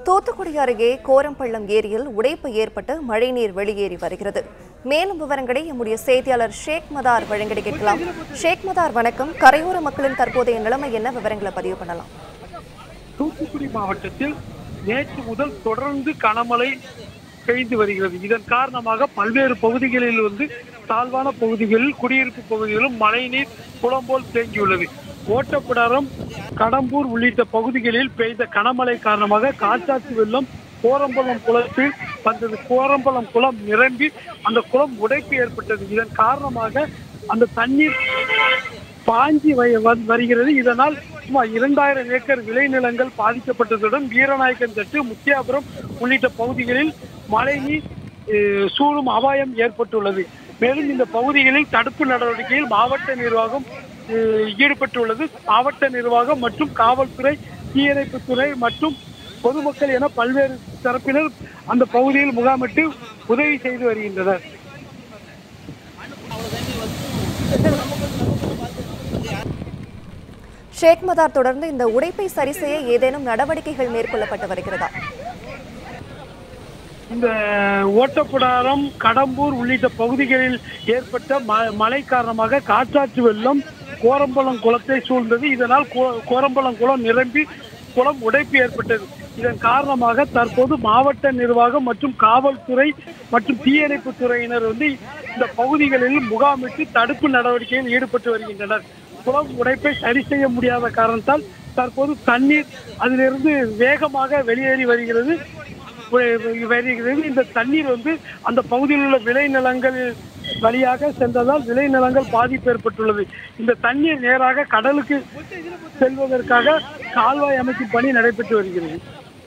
தூத்துக்குடி அருகே கோரம்பள்ளம் ஏரியில் உடைப்பு ஏற்பட்டு மழைநீர் வெளியேறி வருகிறது மேலும் விவரங்களை நம்முடைய செய்தியாளர் ஷேக் மதார் வழங்கிட கேட்கலாம் ஷேக் மதார் வணக்கம் கரையோர மக்களின் தற்போதைய நிலைமை என்ன விவரங்களை பதிவு பண்ணலாம் தூத்துக்குடி மாவட்டத்தில் நேற்று முதல் தொடர்ந்து கனமழை பெய்து வருகிறது இதன் காரணமாக பல்வேறு பகுதிகளில் வந்து தாழ்வான பகுதிகளில் குடியிருப்பு பகுதிகளிலும் மழைநீர் குளம் போல் தேங்கியுள்ளது ஓட்டப்பிடாரம் கடம்பூர் உள்ளிட்ட பகுதிகளில் பெய்த கனமழை காரணமாக காற்றாற்று வெள்ளம் கோரம்பலம் குளத்தில் வந்தது கோரம்பலம் குளம் நிரம்பி அந்த குளம் உடைப்பு ஏற்பட்டது இதன் காரணமாக அந்த தண்ணீர் பாஞ்சி வ- வ- வருகிறது இதனால் சுமார் இரண்டாயிரம் ஏக்கர் விளைநிலங்கள் பாதிக்கப்பட்டதுடன் வீரநாயக்கன் தட்டு முத்தியாபுரம் உள்ளிட்ட பகுதிகளில் மழைநீர் அஹ், சூழும் அபாயம் ஏற்பட்டுள்ளது மேலும் இந்த பகுதிகளில் தடுப்பு நடவடிக்கையில் மாவட்ட நிர்வாகம் அஹ், ஈடுபட்டுள்ளது மாவட்ட நிர்வாகம் மற்றும் காவல்துறை தீயணைப்புத்துறை மற்றும் பொதுமக்கள் என பல்வேறு தரப்பினர் அந்த பகுதியில் முகாமிட்டு உதவி செய்து வருகின்றனர் ஷேக் மதார் தொடர்ந்து இந்த உடைப்பை சரி செய்ய ஏதேனும் நடவடிக்கைகள் மேற்கொள்ளப்பட்டு வருகிறதா இந்த ஓட்டப்புடாரம் கடம்பூர் உள்ளிட்ட பகுதிகளில் ஏற்பட்ட ம- மழை காரணமாக காற்றாற்று வெள்ளம் கோரம்பலம் குளத்தை சூழ்ந்தது இதனால் கோ- கோரம்பலம் குளம் நிரம்பி குளம் உடைப்பு ஏற்பட்டது இதன் காரணமாக தற்போது மாவட்ட நிர்வாகம் மற்றும் காவல்துறை மற்றும் தீயணைப்பு துறையினர் வந்து இந்த பகுதிகளில் முகாமிட்டு தடுப்பு நடவடிக்கையில் ஈடுபட்டு வருகின்றனர் குளம் உடைப்பை சரி செய்ய முடியாத காரணத்தால் தற்போது தண்ணீர் அதிலிருந்து வேகமாக வெளியேறி வருகிறது வ- வருகிறது இந்த தண்ணீர் வந்து அந்த பகுதியில் உள்ள விளைநிலங்கள் வழியாக சென்றதால் விளைநிலங்கள் பாதிப்பு ஏற்பட்டுள்ளது இந்த தண்ணீர் நேராக கடலுக்கு செல்வதற்காக கால்வாய் அமைக்கும் பணி நடைபெற்று வருகிறது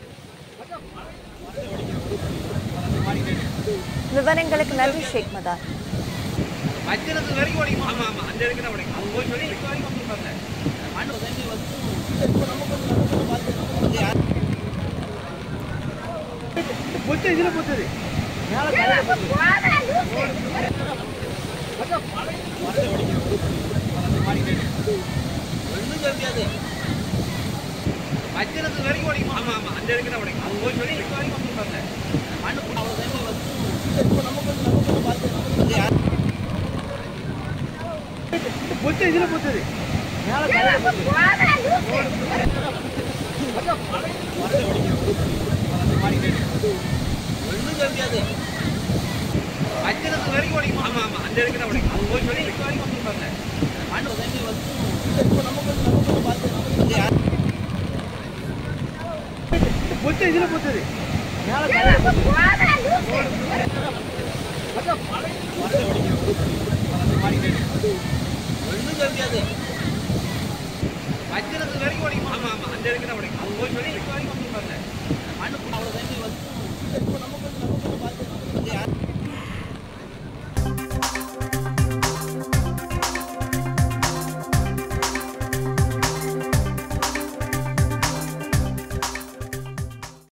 விவரங்களுக்கு நன்றி ஷேக் மதார் மத்தியத்துக்கு வரைக்கும் உடைக்கும் ஆமா ஆமா அந்த இடத்துல உடைக்கும் அவங்க போய் சொல்லி இங்க வரைக்கும் வந்துருப்பாங்க மண்ணு தண்ணி வந்து பொத்து இதுல பொத்துது ஒன்றும் தெரியாது மத்தியத்துக்கு வரைக்கும் உடைக்கும் ஆமா ஆமா அந்த இடத்துல உடைக்கும் அவங்க போய் சொல்லி இங்க வரைக்கும் வந்துருப்பாங்க மண்ணு அவ்வளோ தண்ணி வந்து பொத்து இதுல பொத்துது ஒன்றும் தெரியாது மத்தியத்துக்கு வரைக்கும் உடைக்கும் ஆமா ஆமா அந்த இடத்துல உடைக்கும் அவங்க போய் சொல்லி இங்க வரைக்கும் வந்துருப்பாங்க மண்ணு தண்ணி வந்து பொத்து இதுல பொத்துது ஒன்றும் தெரியாது மத்தியத்துக்கு வரைக்கும் உடைக்கும் ஆமா ஆமா அந்த இடத்துல உடைக்கும் அவங்க போய் சொல்லி இங்க வரைக்கும் வந்துருப்பாங்க